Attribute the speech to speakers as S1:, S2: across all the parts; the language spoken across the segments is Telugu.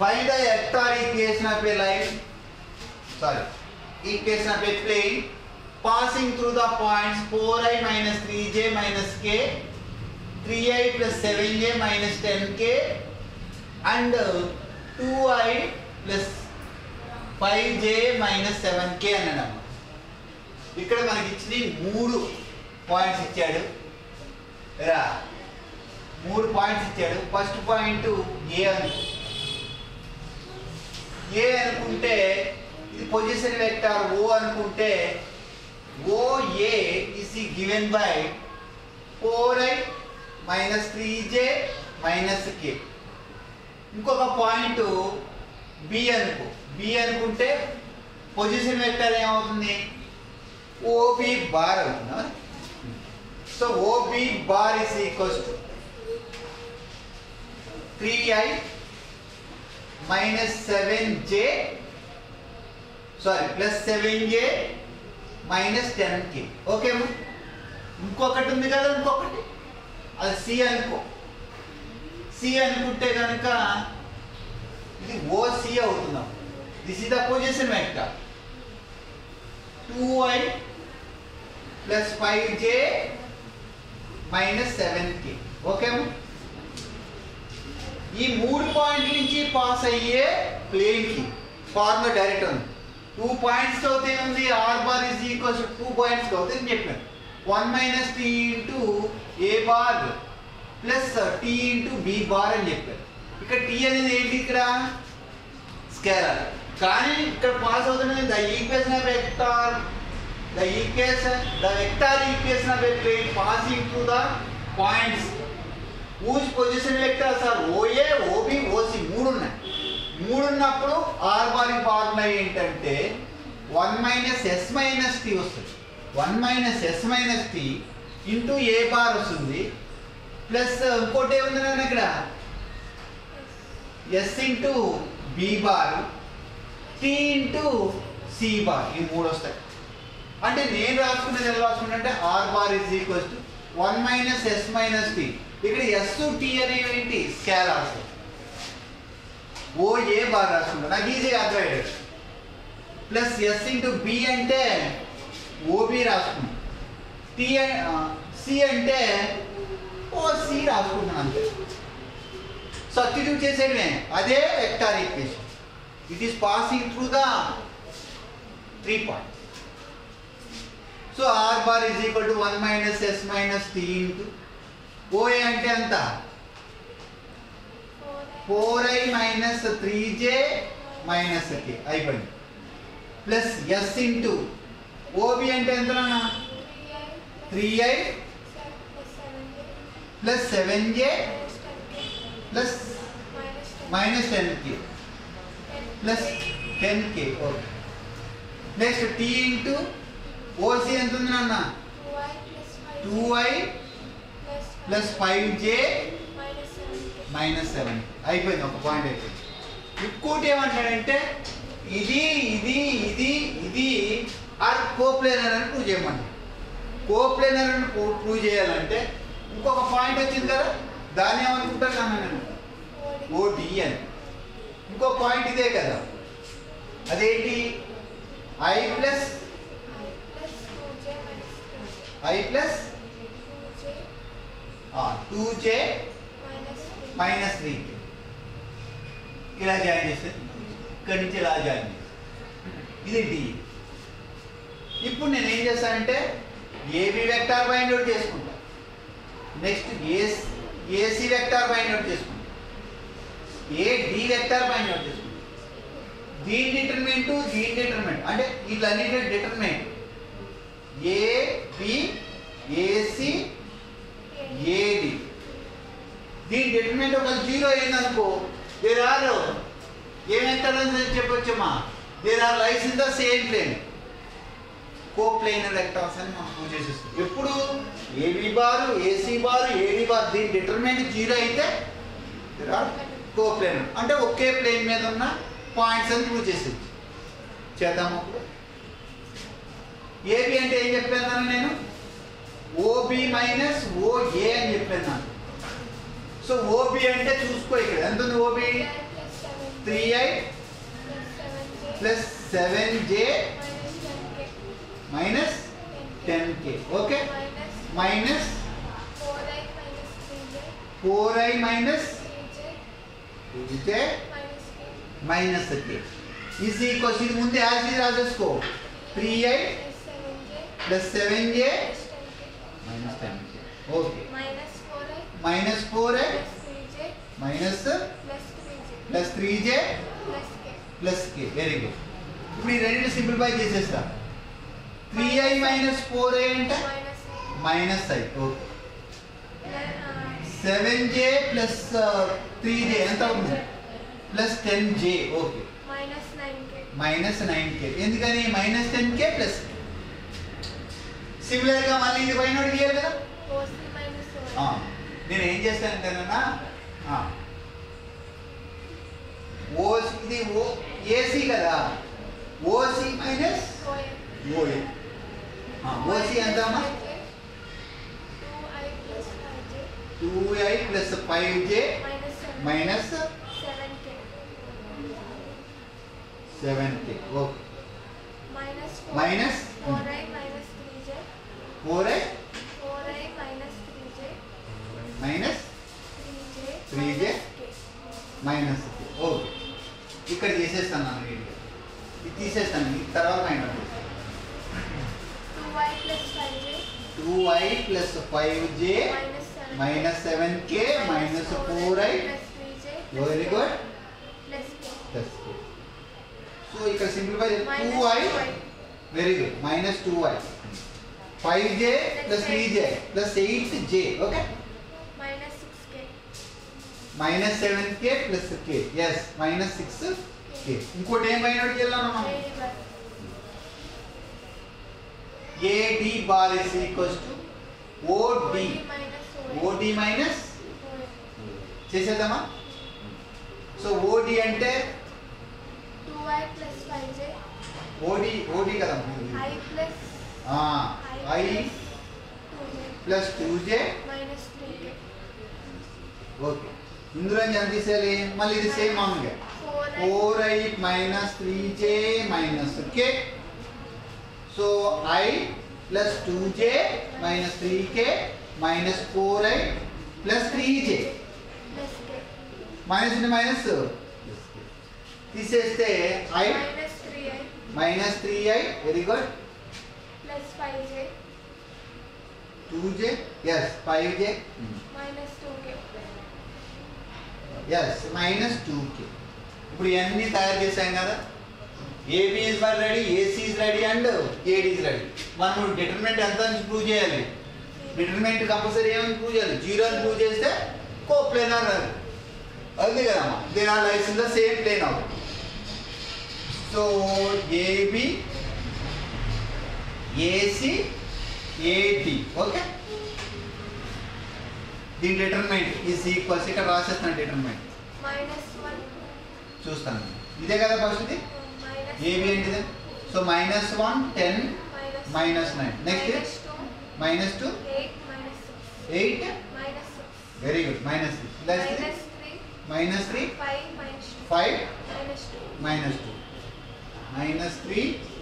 S1: Find the vector equation of a line. Sorry, equation of a plane passing through the points 4i minus 3j minus k, 3i plus 7j minus 10k, and uh, 2i plus 5j minus 7k అన్నాడు ఇక్కడ మనకి ఇచ్చిన మూడు పాయింట్స్ ఇచ్చాడు రా మూడు పాయింట్స్ ఇచ్చాడు ఫస్ట్ పాయింట్ ఏ అని ఏ అనుకుంటే ఇది పొజిషన్ వెక్టార్ ఓ అనుకుంటే O A is given by four i minus three j minus k ఇంకొక పాయింట్ బి అనుకో బి అనుకుంటే పొజిషన్ వెక్టర్ ఏమవుతుంది ఓబి బార్ అవుతుంది so OB bar is equals to three i minus seven j sorry plus seven j minus ten k ఓకేమా ఇంకొకటి ఉంది కదా ఇంకొకటి అది సి అనుకో సి అనుకుంటే కనుక ఇది ఓ సి అవుతున్నాం this is the position vector two i plus five j minus seven k ఓకేమా ఈ మూడు పాయింట్ల నుంచి పాస్ అయ్యే ప్లేన్ కి ఫార్ములా డైరెక్ట్ ఉంది టూ పాయింట్స్ అవుతే ఉంది r bar is equals two points అవుతుంది అని చెప్పాను one minus t into a bar plus t into b bar అని చెప్పారు ఇక్కడ టీ అనేది ఏంటి ఇక్కడ స్కేలర్ కానీ ఇక్కడ పాస్ అవుతున్నది the equation of vector the equation the vector equation of a plane passing to the points whose position vectors are OA OB OC మూడు ఉన్నాయి మూడు ఉన్నప్పుడు ఆర్ బార్ ఫార్ములా ఏంటంటే one minus s minus t వస్తుంది one minus s minus t into a bar వస్తుంది ప్లస్ ఇంకోటి ఏముంది నాన్న ఇక్కడ s into b bar t into c bar ఈ మూడు వస్తాయి అంటే నేను రాసుకునేది ఎలా రాసుకుంటా అంటే r bar is equals to one minus s minus t ఇక్కడ ఎస్ టీ అనేవి ఏంటి స్కేలార్స్ ఓ ఏ బార్ రాసుకుంటా నాకు ఈజీగా అర్థమయ్యాడు ప్లస్ ఎస్ ఇంటూ బి అంటే ఓబి రాసుకుంటాం టీ సి అంటే ఓ సి రాసుకుంటాను అంతే సబ్స్టిట్యూట్ చేసేయడమే అదే vector equation it is passing through the three point so r bar is equal to one minus s minus t into OA అంటే ఎంత four i minus three j minus k అయిపోయింది ప్లస్ ఎస్ ఇంటూ ఓబి అంటే ఎంత three i plus seven j plus minus ten k plus ten k okay next t into OC ఎంత ఉంది నాన్న two i plus five j minus seven అయిపోయింది ఒక పాయింట్ అయిపోయింది ఇంకోటి ఏమంటాడంటే ఇది ఇది ఇది ఇది ఆర్ కోప్లేనర్ అని ప్రూవ్ చేయమంటాడు కోప్లేనర్ అని ప్రూవ్ చేయాలంటే ఇంకొక పాయింట్ వచ్చింది కదా దాన్ని ఏమనుకుంటాను అన్న నేను ఓడి అని ఇంకో పాయింట్ ఇదే కదా అదేంటి i plus i plus two j minus three ఇలా జాయిన్ చేస్తే ఇక్కడి నుంచి ఇలా జాయిన్ చేస్తే ఇది డి ఇప్పుడు నేను ఏం చేస్తానంటే ఏబి వెక్టార్ బైండ్ అవుట్ చేసుకుంటా next A AC vector find out చేసుకుంటా A D vector find out చేసుకుంటా దీని డిటర్మెంట్ దీని డిటర్మెంట్ అంటే వీళ్ళన్నిటి డిటర్మెంట్ ఏ బి ఏసి ఏడి దీని డిటర్మెంట్ ఒక జీరో అయిందనుకో దేర్ ఆర్ ఏమెంటారని చెప్పొచ్చమ్మా there are lies in the same plane coplanar vectors అని మనం ప్రూవ్ చేసేస్తాం ఎప్పుడు AB bar AC bar AD bar దీని డిటర్మెంట్ జీరో అయితే దేర్ ఆర్ కో ప్లేనర్ అంటే ఒకే ప్లేన్ మీద ఉన్న పాయింట్స్ అని ప్రూవ్ చేసేది చేద్దాము ఏబి అంటే ఏం చెప్పాను నేను ఓబి మైనస్ ఓఏ అని చెప్పాను నాకు సో ఓబి అంటే చూసుకో ఇక్కడ ఎంత ఉంది OB three i plus seven j minus ten k okay minus four i minus j minus k is equals ఇది ముందే యాజ్ ఇది రాసేసుకో three i plus seven j minus ten k okay minus four i minus plus three j plus k very good ఇప్పుడు ఈ రెండు సింప్లిఫై చేసేస్తా three i minus four i అంటే minus i okay seven j plus three j ఎంత అవుతుంది plus ten j okay minus nine k ఎందుకని minus ten k plus similar గా మళ్ళీ ఇది పైన ఒకటి గీయాలి కదా ఆ, నేను ఏం చేస్తానంటేనన్నా ఆ, ఓ ఇది ఓ ఏసీ కదా ఓసి మైనస్ ఓఏ ఓసి ఎంత అమ్మా two i plus five j minus seven k okay
S2: minus
S1: Minus?
S2: 4i minus 3j
S1: four i
S2: 4i minus 3j
S1: minus
S2: 3j
S1: 3j?
S2: minus k.
S1: Minus okay ఇక్కడ చేసేస్తాను నేను ఇది ఇది తీసేస్తాను ఇది తర్వాత minus
S2: 2i plus 5j
S1: two i plus five j
S2: minus 7
S1: minus seven k minus four i
S2: plus 3j
S1: very good
S2: plus k
S1: plus so ఇక్కడ simplify two
S2: minus
S1: i
S2: 2i
S1: very good minus two i five j plus three j plus eight j okay
S2: minus 6k
S1: minus seven k plus k s minus six k ఇంకోటి ఏం పైన వెళ్ళాను మనం
S2: AD bar
S1: AD bar is equals to OD
S2: OD minus OA
S1: OD minus
S2: OA
S1: చేసేద్దామా సో ఓడి అంటే
S2: 2i plus 5j
S1: OD OD కదా
S2: i plus
S1: i
S2: i plus 2j
S1: plus two J
S2: minus 3k
S1: okay ఇందులో ఎంత తీసేయాలి మళ్ళీ ఇది సేమ్ మామూలుగా
S2: 4i
S1: four i minus three j minus k so i plus two j minus three k minus four i plus three j
S2: plus k
S1: minus into minus తీసేస్తే i
S2: minus 3i
S1: minus three i very good
S2: plus 5j
S1: two j s five j
S2: minus 2k
S1: s minus two k ఇప్పుడు ఇవన్నీ తయారు చేశాం కదా ఏబి ఇస్ వర్ ready AC is ready and AD is ready మనం డిటర్మెంట్ ఎంత ప్రూవ్ చేయాలి డిటర్మెంట్ కంపల్సరీ ఏమని ప్రూవ్ చేయాలి జీరో అని ప్రూవ్ చేస్తే కో ప్లేనర్ అంతే కదమ్మా there are lies in the same plane out so AB AC AD okay దీని డిటర్మెంట్ ఈజ్ ఈక్వల్స్ ఇక్కడ రాసేస్తాను డిటర్మెంట్
S2: minus 1
S1: చూస్తాను ఇదే కదా ఫస్ట్ ఇది
S2: minus
S1: ఏబి ఏంటిది so minus one ten
S2: minus
S1: minus nine. Next
S2: minus
S1: is?
S2: 2
S1: minus two
S2: 8 minus 6
S1: eight
S2: minus 6
S1: very good minus three plus three
S2: minus 3
S1: minus three
S2: 5 minus 2
S1: five
S2: minus 2
S1: minus two minus three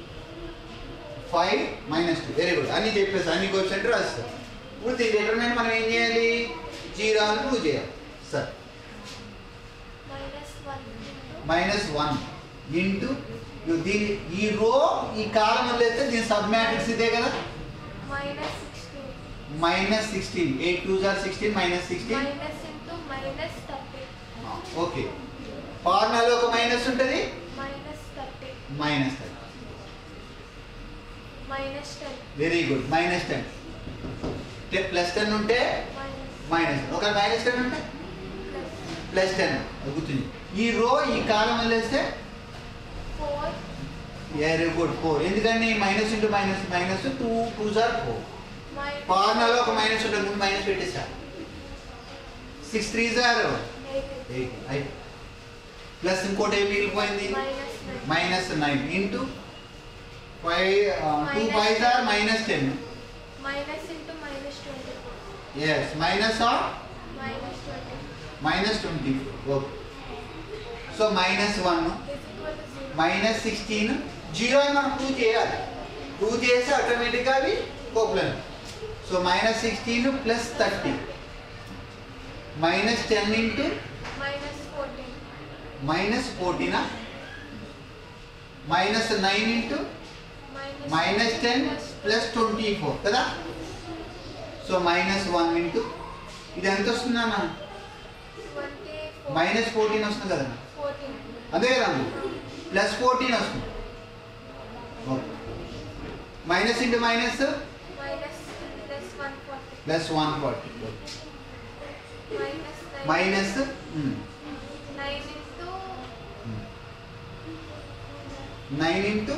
S1: five minus two very good అన్ని చెప్పేసి అన్ని క్వశ్చన్ రాస్తారు ఇప్పుడు దీని డిటర్మెంట్ మనం ఏం చేయాలి జీరో అని ప్రూవ్ చేయాలి sir
S2: minus 1 into
S1: minus one into దీని ఈ రో ఈ కాలం వదిలేస్తే దీని సబ్ మ్యాట్రిక్స్ ఇదే కదా
S2: minus 16
S1: minus sixteen eight two are sixteen minus sixteen
S2: minus into minus 30
S1: okay ఫార్ములాలో ఒక మైనస్ ఉంటుంది
S2: minus 30
S1: minus
S2: minus 10
S1: very good minus ten plus ten ఉంటే
S2: minus
S1: మైనస్ ఒక మైనస్ టెన్ ఉంటే
S2: plus
S1: ప్లస్ టెన్ గుర్తుంది ఈ రో ఈ కాలం వదిలేస్తే
S2: 4
S1: వెరీ గుడ్ ఫోర్ ఎందుకంటే minus into minus minus two two are four
S2: minus
S1: ఫార్ములాలో ఒక మైనస్ ఉంటుంది ముందు మైనస్ పెట్టేసా సిక్స్ త్రీ జార్
S2: 8
S1: ఎయిట్ అయిపోయి ప్లస్ ఇంకోటి ఏం మిగిలిపోయింది
S2: minus 9
S1: minus nine into five two five are minus ten
S2: minus into minus 24
S1: yes minus of
S2: minus 20
S1: minus twenty okay so minus one
S2: is equal to zero.
S1: Minus sixteen zero అని మనం ప్రూవ్ చేయాలి ప్రూవ్ చేస్తే ఆటోమేటిక్గా అవి కోప్లను so minus sixteen plus thirty minus ten into
S2: Minus fourteen.
S1: Minus ఫోర్టీనా minus nine into
S2: Minus.
S1: Minus ten plus twenty four కదా సో మైనస్ వన్ ఇంటూ ఇది ఎంత వస్తుందన్న
S2: Twenty-four.
S1: మైనస్ ఫోర్టీన్ వస్తుంది కదా
S2: Fourteen.
S1: అదే కదా ప్లస్ ఫోర్టీన్ వస్తుంది minus into minus
S2: Minus plus one forty.
S1: Plus one forty
S2: Minus nine.
S1: Minus
S2: Nine into
S1: nine into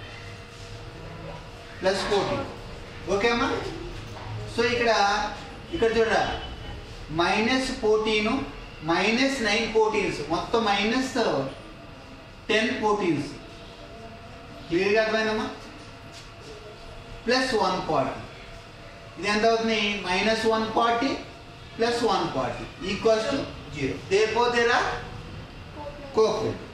S1: plus fourteen okay అమ్మా సో ఇక్కడ ఇక్కడ చూడ minus fourteen minus nine fourteens మొత్తం మైనస్ టెన్ ఫోర్టీన్స్ క్లియర్గా అర్థమైందమ్మా ప్లస్ వన్ ఫార్టీ ఇది ఎంత అవుతుంది minus one forty plus one forty equals to zero there పోతేరా
S2: four.
S1: కోక్